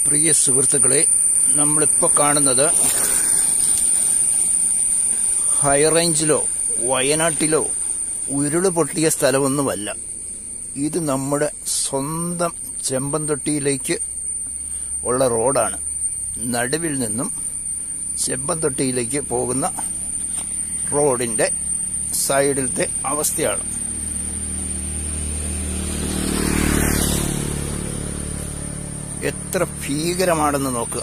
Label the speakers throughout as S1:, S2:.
S1: പ്രിയ സുഹൃത്തുക്കളെ നമ്മളിപ്പോൾ കാണുന്നത് ഹൈറേഞ്ചിലോ വയനാട്ടിലോ ഉരുള് പൊട്ടിയ സ്ഥലമൊന്നുമല്ല ഇത് നമ്മുടെ സ്വന്തം ചെമ്പന്തൊട്ടിയിലേക്ക് ഉള്ള റോഡാണ് നടുവിൽ നിന്നും ചെമ്പന്തൊട്ടിയിലേക്ക് പോകുന്ന റോഡിന്റെ സൈഡിലത്തെ അവസ്ഥയാണ് എത്ര ഭീകരമാണെന്ന് നോക്കുക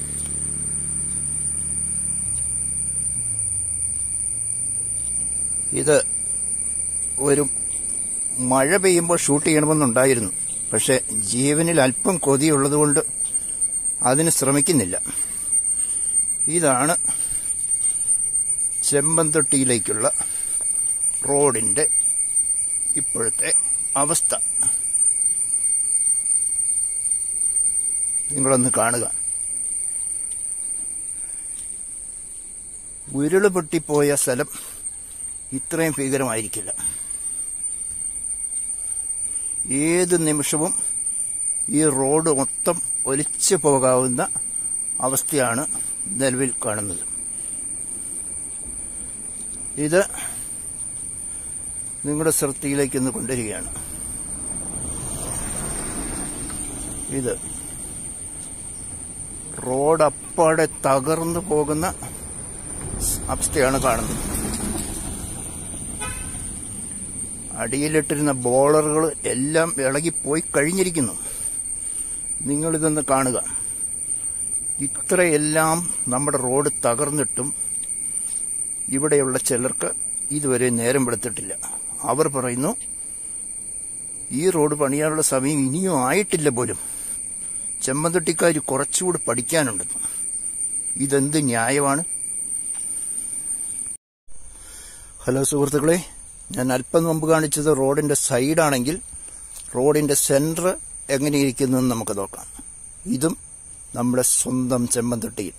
S1: ഇത് ഒരു മഴ പെയ്യുമ്പോൾ ഷൂട്ട് ചെയ്യണമെന്നുണ്ടായിരുന്നു പക്ഷെ ജീവനിൽ അല്പം കൊതിയുള്ളതുകൊണ്ട് അതിന് ശ്രമിക്കുന്നില്ല ഇതാണ് ചെമ്പന്തൊട്ടിയിലേക്കുള്ള റോഡിന്റെ ഇപ്പോഴത്തെ അവസ്ഥ നിങ്ങളൊന്ന് കാണുക ഉരുള് പൊട്ടിപ്പോയ സ്ഥലം ഇത്രയും ഭീകരമായിരിക്കില്ല ഏത് നിമിഷവും ഈ റോഡ് മൊത്തം ഒലിച്ചു പോകാവുന്ന അവസ്ഥയാണ് നിലവിൽ കാണുന്നത് ഇത് നിങ്ങളുടെ ശ്രദ്ധയിലേക്ക് ഒന്ന് കൊണ്ടുവരികയാണ് ഇത് റോഡ് അപ്പാടെ തകർന്നു പോകുന്ന അവസ്ഥയാണ് കാണുന്നത് അടിയിലിട്ടിരുന്ന ബോളറുകൾ എല്ലാം ഇളകിപ്പോയി കഴിഞ്ഞിരിക്കുന്നു നിങ്ങളിതൊന്ന് കാണുക ഇത്രയെല്ലാം നമ്മുടെ റോഡ് തകർന്നിട്ടും ഇവിടെയുള്ള ചിലർക്ക് ഇതുവരെ നേരം വെളുത്തിട്ടില്ല അവർ പറയുന്നു ഈ റോഡ് പണിയാനുള്ള സമയം ഇനിയും ആയിട്ടില്ല പോലും ചെമ്മന്തൊട്ടിക്കാർ കുറച്ചുകൂടി പഠിക്കാനുണ്ടെന്ന് ഇതെന്ത് ന്യായമാണ് ഹലോ സുഹൃത്തുക്കളെ ഞാൻ അല്പം മുമ്പ് കാണിച്ചത് റോഡിന്റെ സൈഡാണെങ്കിൽ റോഡിന്റെ സെന്റർ എങ്ങനെയിരിക്കുന്നു എന്ന് നമുക്ക് നോക്കാം ഇതും നമ്മുടെ സ്വന്തം ചെമ്മന്തൊട്ടിയിൽ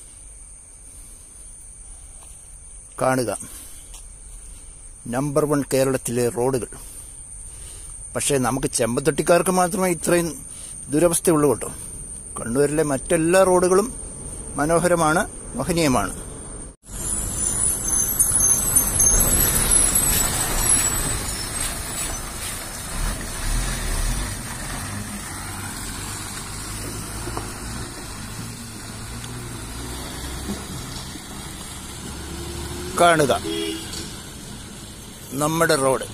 S1: കാണുക നമ്പർ വൺ കേരളത്തിലെ റോഡുകൾ പക്ഷേ നമുക്ക് ചെമ്പത്തൊട്ടിക്കാർക്ക് മാത്രമേ ഇത്രയും ദുരവസ്ഥയുള്ളൂ കേട്ടോ കണ്ണൂരിലെ മറ്റെല്ലാ റോഡുകളും മനോഹരമാണ് മഹനീയമാണ് കാണുക നമ്മുടെ റോഡ്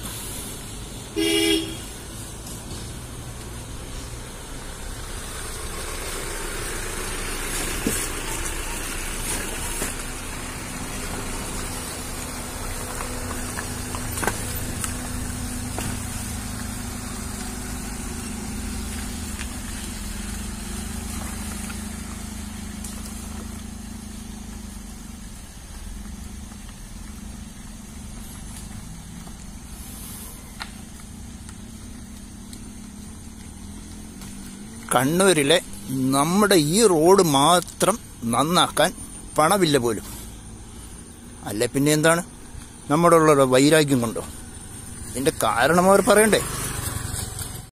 S1: കണ്ണൂരിലെ നമ്മുടെ ഈ റോഡ് മാത്രം നന്നാക്കാൻ പണമില്ല പോലും അല്ലെ പിന്നെ എന്താണ് നമ്മുടെ ഉള്ള വൈരാഗ്യം കൊണ്ടോ ഇതിന്റെ കാരണം അവർ പറയണ്ടേ